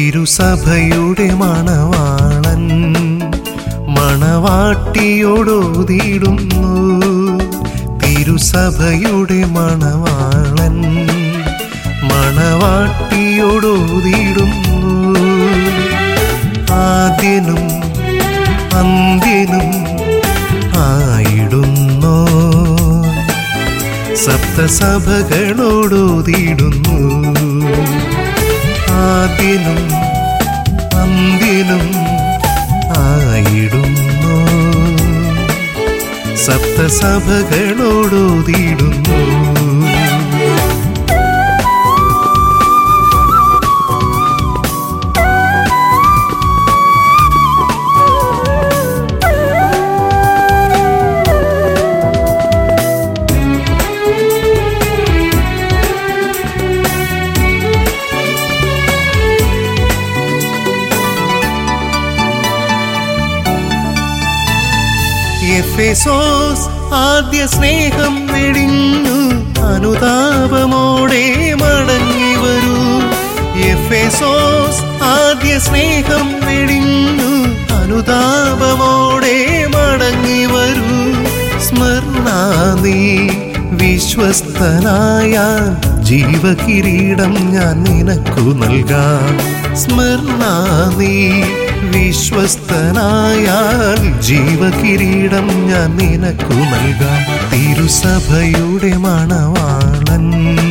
തിരുസഭയുടെ മണവാളൻ മണവാട്ടിയോടോതിടുന്നു തിരുസഭയുടെ മണവാളൻ മണവാട്ടിയോടോതിടുന്നു ആദ്യനും അന്ത്യനും ആയിടുന്നോ സപ്തസഭകളോടോതിടുന്നു ആദ്യനും അന്ത്യനും ആയിടുന്നു സപ്തസഭകളോടോതിടുന്നു എഫെസോസ് ആദ്യ സ്നേഹം വെടിഞ്ഞു അനുതാപമോടെ മടങ്ങി വരൂ എഫെസോസ് ആദ്യ സ്നേഹം വെടിഞ്ഞു അനുതാപമോടെ മടങ്ങി വരൂ സ്മരണാനീ വിശ്വസ്തനായ ജീവകിരീടം ഞാൻ നിനക്കു നൽകാം സ്മരണാനീ വിശ്വസ്തനായാൽ ജീവകിരീടം ഞാൻ നിനക്കു നൽകാം തിരുസഭയുടെ മണവാളൻ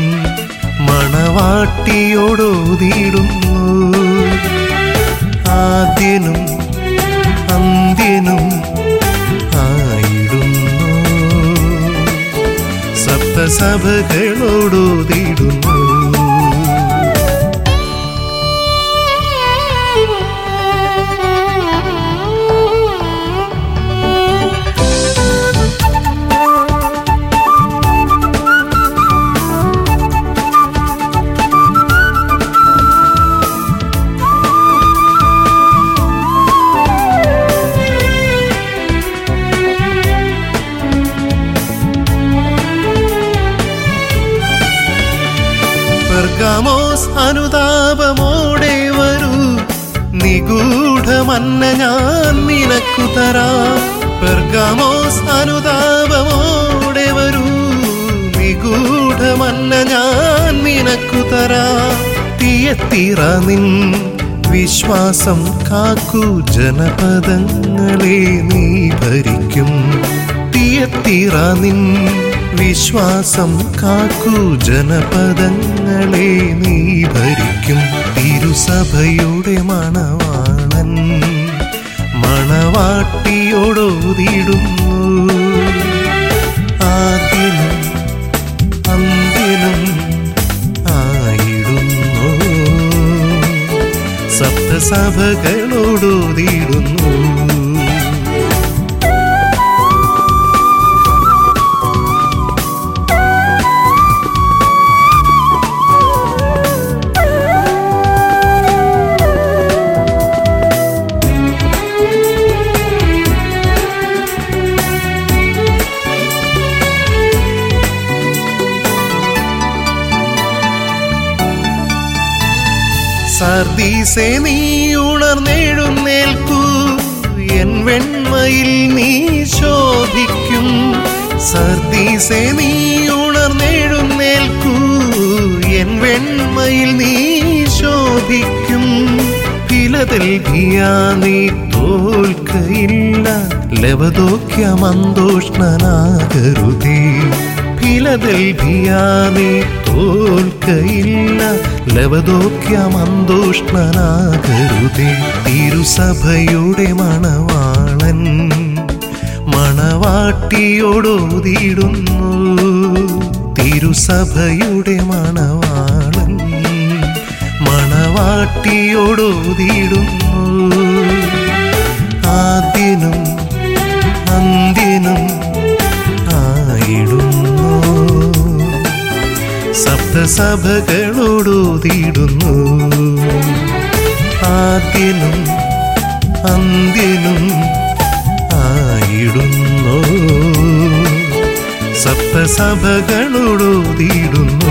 മണവാട്ടിയോടോതിടുന്നു ആദ്യനും അന്ത്യനും ആയിടുന്നു സപ്തസഭകളോടോതിടുന്നു പെർഗാമോസ് അനുതാപമോടെ വരൂ നിഗൂഢമന്ന ഞാൻ നിനക്കു തരാം പെർഗാമോസ് അനുതാപമോടെ വരൂ നിഗൂഢമന്ന ഞാൻ നിനക്കു തരാം തീയത്തിറ നിൻ വിശ്വാസം കാക്കൂ ജനപദങ്ങളെ നീ ഭരിക്കും തീയത്തിറ നിൻ വിശ്വാസം കാക്കൂ ജനപദങ്ങളെ നീ ഭരിക്കും തിരുസഭയുടെ മണവാളൻ മണവാട്ടിയോടോതിടുന്നു ആദ്യനും അന്ത്യനും ആയിടുന്നു സപ്തസഭകളോടോതിടുന്നു സർദീസെ നീ ഉണർന്നെഴുന്നേൽക്കൂ എൻ വെണ്മയിൽ നീ ശോഭിക്കും സർദീസെ നീ ഉണർന്നെഴുന്നേൽക്കൂ എൻ വെണ്മയിൽ നീ ശോഭിക്കും ഫിലദൽഭിയ നീ തോൽക്കയില്ല ലവദോക്യ മന്തോഷ്ണനാകരുതേ ഫിലദൽഭിയ നീ തോൽക്കയില്ല ലവദോക്യ മന്തോഷ്ണനാകരുതേ തിരുസഭയുടെ മണവാളൻ മണവാട്ടിയോടോതിടുന്നു തിരുസഭയുടെ മണവാളൻ മണവാട്ടിയോടോതിടുന്നു ആദ്യനും അന്ത്യനും ആയിടുന്നു സപ്തസഭകളോടോതിടുന്നു ആദ്യനും അന്ത്യനും ആയിടുന്നു സപ്തസഭകളോടോതിടുന്നു